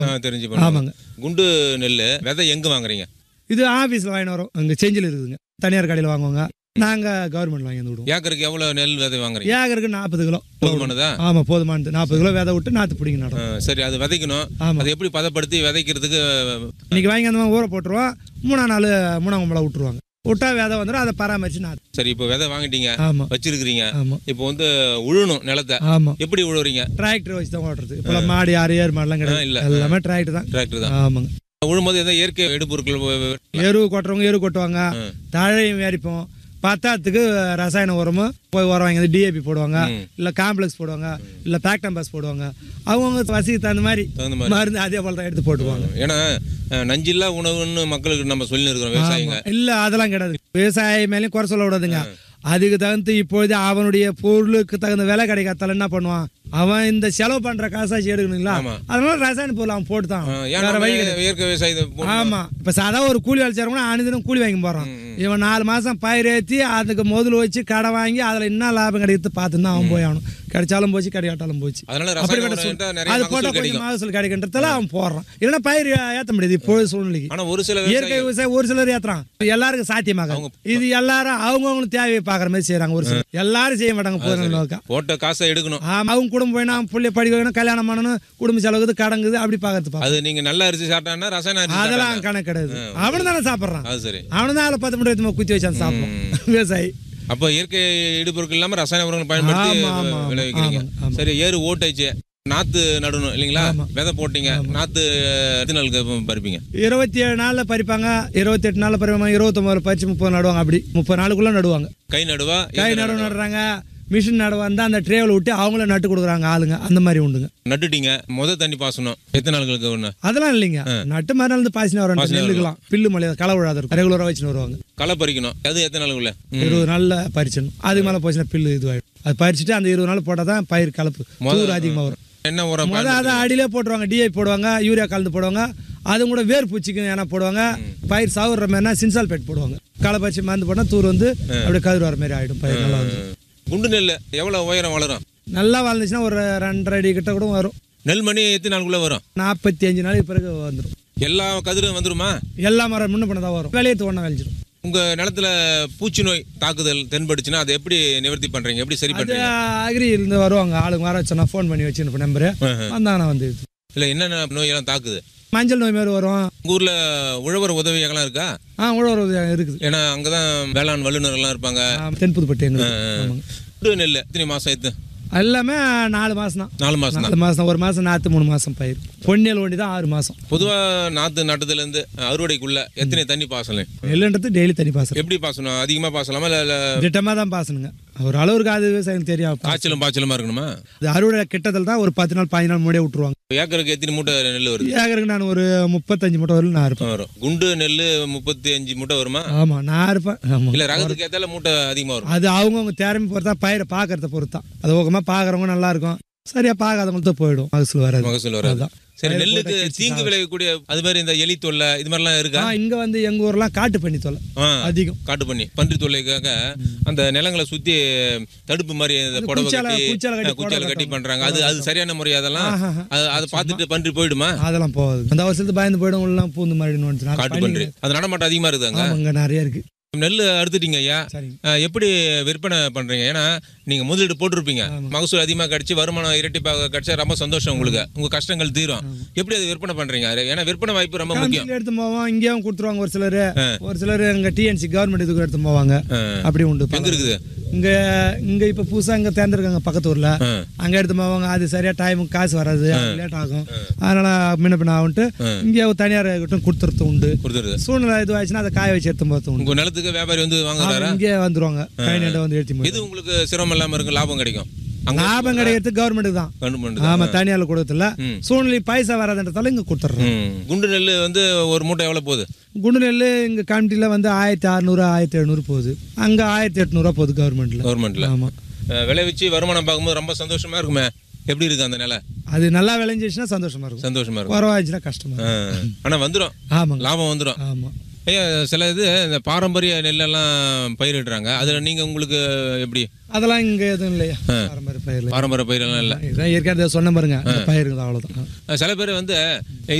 ஆ, தெரிஞ்சு பண்ணுவோம். ஆமாங்க குண்டு நெல் விதை எங்க வாங்குறீங்க இது ஆஃபீஸில் வாங்கிட்டு வரோம் அங்கே செஞ்சில் இருக்குதுங்க தனியார் கடையில் வாங்குவாங்க நாங்கள் கவர்மெண்ட் வாங்கி வந்து விடுவோம் ஏக்கருக்கு எவ்வளவு நெல் விதை வாங்குறீங்க ஏக்கருக்கு நாற்பது கிலோ போதுமானதா ஆமாம் போதுமானது நாற்பது கிலோ விதை விட்டு நாற்று பிடிங்க ஆ, நடும் சரி அது விதைக்கணும் ஆமாம் அது எப்படி பதப்படுத்தி விதைக்கிறதுக்கு இன்னைக்கு வாங்கி அந்த மாதிரி ஊற போட்டுருவோம் மூணாம் நாள் மூணாம் கும்பலாக விட்டுருவாங்க விட்டா விதை வந்துடும் அதை பராமரிச்சு நாற்று சரி இப்போ விதை வாங்கிட்டீங்க ஆமாம் வச்சிருக்கிறீங்க ஆமாம் இப்போ வந்து உழணும் நிலத்தை ஆமாம் எப்படி உழுவுறீங்க டிராக்டர் வச்சு தான் ஓட்டுறது இப்போலாம் மாடு ஆறு ஏறு மாடுலாம் ஆ, இல்ல. கிடையாது எல்லாமே டிராக்டர் தான் டிராக்டர் தான் ஆமாங்க உழும்போது ஏதோ இயற்கை இடுபொருட்கள் எருவு கொட்டுறவங்க எரு கொட்டுவாங்க ம். தழையும் எரிப்போம் பத்தாத்துக்கு ரசாயன உரமும் போய் உரம் வாங்கி டிஏபி போடுவாங்க ம். இல்லை காம்ப்ளெக்ஸ் போடுவாங்க இல்லை பேக்டம்பஸ் போடுவாங்க அவங்கவுங்க வசதிக்கு தகுந்த மாதிரி தகுந்த மாதிரி மருந்து அதே போல தான் எடுத்து போட்டுக்குவாங்க ஏன்னா அஹ், நஞ்சில்லா உணவுன்னு மக்களுக்கு நம்ம சொல்லி இருக்கிறோம் விவசாயிங்க இல்லை அதெல்லாம் கிடையாது விவசாயி மேலேயும் குறை சொல்ல விடாதுங்க அதுக்கு தகுந்து இப்பொழுது அவனுடைய பொருளுக்கு தகுந்த விலை கிடைக்காதால என்ன பண்ணுவான் அவன் இந்த செலவு பண்ற காசாச்சு எடுக்கணுங்களா ஆமா. அதனால ரசாயன பொருள் அவன் போட்டு தான் அஹ், ஏன் வேற நம்ம வழி கிடையாது இயற்கை விவசாயத்தை போடணும்? ஆமா இப்ப சாதா ஒரு கூலி வேலை செய்யறவங்க அனுதினம் கூலி வாங்கி போறான் இவன் நாலு மாசம் பயிர் ஏத்தி அதுக்கு முதல் வச்சு கடை வாங்கி அதுல என்ன லாபம் கிடைக்குது பார்த்து தான் அவன் போய் ஆகணும் கிடைச்சாலும் போச்சு கிடைக்காட்டாலும் போச்சு அதனால ரசாயன அப்படிப்பட்ட உரம் சூழ்- இருந்தா நிறைய அது மகசூல் போட்டா கிடைக்கும் கொஞ்சம் மகசூல் கிடைக்கின்றதால அவன் போடுறான் இல்லைன்னா பயிர் ஏத்த முடியாது இப்போது சூழ்நிலைக்கு ஆனா ஒரு சில இயற்கை விவசாயிகள் விவசாயம் ஒரு சிலர் ஏத்துறான் எல்லாருக்கும் சாத்தியமாக இது எல்லாரும் அவங்கவுங்களுக்கு தேவையை பாக்குற மாதிரி செய்யறாங்க ஒரு சிலர் எல்லாரும் செய்ய மாட்டாங்க போதும் நோக்கா போட்ட காசை எடுக்கணும் ஆமா அவங்க குடும்பம் போயினா புள்ளைய படிக்க வைக்கணும் கல்யாணம் பண்ணணும் குடும்ப செலவுக்கு கடங்குது அப்படி பாக்கிறது பாக்க அது நீங்க நல்ல அரிசி சாப்பிட்டான்னா ரசாயன அரிசி அதெல்லாம் சாப்பிட்டான்னா? கணக்கு கிடையாது அவனு தானே சாப்பிட்றான் அது சரி அவனு தான் அதில் பத்து மணி வரைக்கும் குத்தி வச்சான் சாப்பிடும் விவசாயி அப்ப இயற்கை இடுபொருட்கள் இல்லாம ரசாயன உரங்கள் பயன்படுத்தி ஆமா, ஆமா, ஆமா. விளைவிக்கிறீங்க ஆமா, ஆமா. சரி ஏறு ஓட்டாச்சு நாத்து நடணும் இல்லைங்களா விதை போட்டீங்க நாத்து எத்தனை நாளுக்கு பறிப்பீங்க இருபத்தி ஏழு நாளில் பறிப்பாங்க இருபத்தி எட்டு நாளில் பறிப்பாங்க இருபத்தொம்பது பறிச்சு முப்பது நடுவாங்க அப்படி முப்பது நாளுக்குள்ள நடுவாங்க கை நடுவா கை நடுவு நடுறாங்க மிஷின் நடுவா இருந்தால் அந்த ட்ரேவில் விட்டு அவங்கள நட்டு கொடுக்குறாங்க ஆளுங்க அந்த மாதிரி உண்டுங்க நட்டுட்டீங்க முத தண்ணி பாசனம் எத்தனை நாளுக்கு ஒண்ணு அதெல்லாம் இல்லைங்க நட்டு மாதிரி இருந்து பாசினா வரும் நெல்லுக்கலாம் பில்லு மலையா களை விழாத இருக்கும் ரெகுலராக வச்சுன்னு வருவாங்க களை பறிக்கணும் அது எத்தனை நாளுக்குள்ள ம். இருபது நாளில் பறிச்சிடணும் அதுக்கு மேலே போச்சுன்னா பில்லு இதுவாகிடும் அது பறிச்சுட்டு அந்த இருபது நாள் போட்டால் தான் பயிர் கலப்பு தூர் அதிகமாக வரும் என்ன உரம் முதல்ல அதை அடியிலே போட்டுருவாங்க டிஐ போடுவாங்க யூரியா கலந்து போடுவாங்க அது கூட வேர் பூச்சிக்கு ஏன்னா போடுவாங்க பயிர் சாவுற மாதிரினா சின்சால்பேட் போடுவாங்க களை பறிச்சு மருந்து போட்டால் தூர் வந்து அப்படியே கதிர் வர மாதிரி ஆகிடும் பயிர் நல்லா வந்து குண்டு நெல் எவ்வளவு உயரம் வளரும் நல்லா வளர்ந்துச்சுன்னா ஒரு ரெண்டரை அடி கிட்ட கூட வரும் நெல் மணி எத்தனை நாளுக்குள்ள வரும் நாற்பத்தி அஞ்சு நாளைக்கு பிறகு வந்துடும் எல்லா கதிரும் வந்துருமா எல்லா மரம் முன்ன பண்ண தான் வரும் விளையத்து ஒன்றா விளைஞ்சிடும் உங்க நிலத்துல பூச்சி நோய் தாக்குதல் தென்பட்டுச்சுன்னா அதை எப்படி நிவர்த்தி பண்றீங்க எப்படி சரி அது பண்றீங்க அக்ரியிலேருந்து வருவாங்க ஆளுங்க வர வச்சா ஃபோன் பண்ணி வச்சுன்னு நம்பரு வந்தாங்கன்னா வந்து இது. இல்ல என்னென்ன நோயெல்லாம் தாக்குது மஞ்சள் நோய் மாதிரி வரும் உங்க ஊர்ல உழவர் உதவியெல்லாம் இருக்கா ஆ உழவர் உதவி இருக்குது ஏன்னா அங்கதான் வேளாண் வல்லுநர்கள்லாம் இருப்பாங்க ஆ, தென்புதுப்பட்டி எங்களுக்கு ஆமாங்க குண்டு நெல் எத்தனை மாசம் எத்து எல்லாமே நாலு மாதம் தான் நாலு மாசம் தான் நாலு மாதம் ஒரு மாதம் நாற்று மூணு மாதம் பயிர் பொன்னியல் ஒண்டி தான் ஆறு மாதம் பொதுவா நாத்து நட்டதுல இருந்து அறுவடைக்குள்ள எத்தனை தண்ணி பாசனம் நெல்லுன்றது டெய்லி தண்ணி பாசனம் எப்படி பாசனம் அதிகமா பாசலாமா இல்ல இல்ல திட்டமாக தான் பாசணுங்க ஒரு அளவுக்கு அது விவசாயம் தெரியும் காய்ச்சலும் பாய்ச்சலுமா இருக்கணுமா அது அறுவடை கிட்டத்தில் தான் ஒரு பத்து நாள் பதினஞ்சு நாள் முன்னாடியே விட்டுருவாங்க ஏக்கருக்கு எத்தனை மூட்டை நெல் வருது ஏக்கருக்கு நான் ஒரு முப்பத்தஞ்சு மூட்டை வரலும் நான் இருப்பேன் வரும் குண்டு நெல் முப்பத்தி அஞ்சு மூட்டை வருமா ஆமாம் நான் இருப்பேன் ஆமாம் இல்ல ரகத்துக்கு ஏத்தால மூட்டை அதிகமா வரும் அது அவங்கவுங்க திறமை பொறுத்தா பயிரை பார்க்கறத பொறுத்து தான் அது ஓகமாக பார்க்குறவங்க நல்லா இருக்கும் சரியா பார்க்காதவங்களுக்கு போயிடும் மகசூல் வராது மகசூல் வராது அதுதான் சரி பயிர் நெல்லுக்கு போட்டா கிழிச்சு தீங்கு விளையக்கூடிய அது மாதிரி இந்த எலி தொல்லை இது மாதிரிலாம் இருக்கா ஆ இங்கே வந்து எங்கள் ஊர்லாம் காட்டு பண்ணி தொலை ஆ, அதிகம் காட்டு பண்ணி பன்றி தொல்லைக்காக அந்த நிலங்களை சுத்தி தடுப்பு மாதிரி இந்த புடவை குச்சால- கட்டி குச்சால கட்டி ஆ, குச்சால புடவை கட்டி கட்டுவாங்க. பண்றாங்க அது அது சரியான முறை அதெல்லாம் ஆஹா. அது அதை பார்த்துட்டு பன்றி போயிடுமா அதெல்லாம் போகுது அந்த வருஷத்துக்கு பயந்து போயிடும் எல்லாம் பூந்து மாதிரி வந்துச்சு காட்டு பன்றி அது நடமாட்டம் அதிகமா இருக்குதாங்க ஆமாங்க நிறைய இருக்கு நெல் அறுத்துட்டீங்க ஐயா சரிங்க ஆ, எப்படி விற்பனை பண்றீங்க ஏன்னா நீங்க முதலீடு போட்டிருப்பீங்க மகசூல் அதிகமா கிடைச்சு வருமானம் இரட்டிப்பாக கிடைச்சா ரொம்ப சந்தோஷம் உங்களுக்கு உங்க கஷ்டங்கள் தீரும் எப்படி அது விற்பனை பண்றீங்க அது- ஏன்னா விற்பனை வாய்ப்பு ரொம்ப முக்கியம் கமிட்டில எடுத்து போவோம் இங்கேயும் கொடுத்துருவாங்க ஒரு சிலர் ஒரு சிலர் எங்க டிஎன்சி கவர்மெண்ட் இதுக்கு எடுத்து போவாங்க ஆ. அப்படி உண்டு எங்க இருக்குது இங்க இங்க இப்ப புதுசா இங்க தேர்ந்திருக்காங்க பக்கத்து ஊர்ல ஆ. அங்க எடுத்து போவாங்க அது சரியா டைமுக்கு காசு வராது லேட் ஆகும் அதனால முன்ன பின்ன ஆகும்ட்டு இங்கே ஒரு தனியார் கிட்டும் கொடுத்துறது உண்டு கொடுத்துருது சூழ்நிலை இதுவாச்சுன்னா அதை காய வச்சு எடுத்து போகிறது உண்டு உங்க நிலத்துக்கு வியாபாரி வந்து வாங்குறாரா இங்கே வந்துருவாங்க கைநட்டை வந்து எடுத்து போய் எது உங்களுக்கு சிரமம் இல்லாம இருக்கும் லாபம் கிடைக்கும் அங்க லாபம் கிடைக்கிறது கவர்மெண்ட்டுக்கு தான் கண்டு ஆமா தனியார் கொடுக்கறதில்ல ம். சூழ்நிலை பைசா வராதுன்றதால இங்க கொடுத்துட்றோம் ம். குண்டு நெல் வந்து ஒரு மூட்டை எவ்வளவு போகுது குண்டு நெல் இங்க கமிட்டில வந்து ஆயிரத்தி அறுநூறு ஆயிரத்தி எழுநூறு போகுது அங்க ஆயிரத்தி எட்நூறுவா போகுது கவர்மெண்ட்ல கவர்மெண்ட்ல ஆமா விளைவிச்சு வருமானம் பார்க்கும்போது ரொம்ப சந்தோஷமா இருக்குமே எப்படி இருக்கு அந்த நிலை அது நல்லா விளைஞ்சிச்சுன்னா சந்தோஷமா இருக்கும் சந்தோஷமா இருக்கும் குறவாச்சுன்னா கஷ்டமா இருக்கும். ஆ. ஆனா வந்துரும் ஆமாங்க லாபம் வந்துரும் ஆமா ஐயா சில இது இந்த பாரம்பரிய நெல்லெல்லாம் பயிரிடுறாங்க அதில் நீங்கள் உங்களுக்கு எப்படி அதெல்லாம் இங்கே எதுவும் இல்லையா பாரம்பரிய பயிரில் பாரம்பரிய பயிரெல்லாம் இல்லை இதான் ஏற்கனவே சொன்ன பாருங்க அந்த பயிர்கள் அவ்வளோதான் சில பேர் வந்து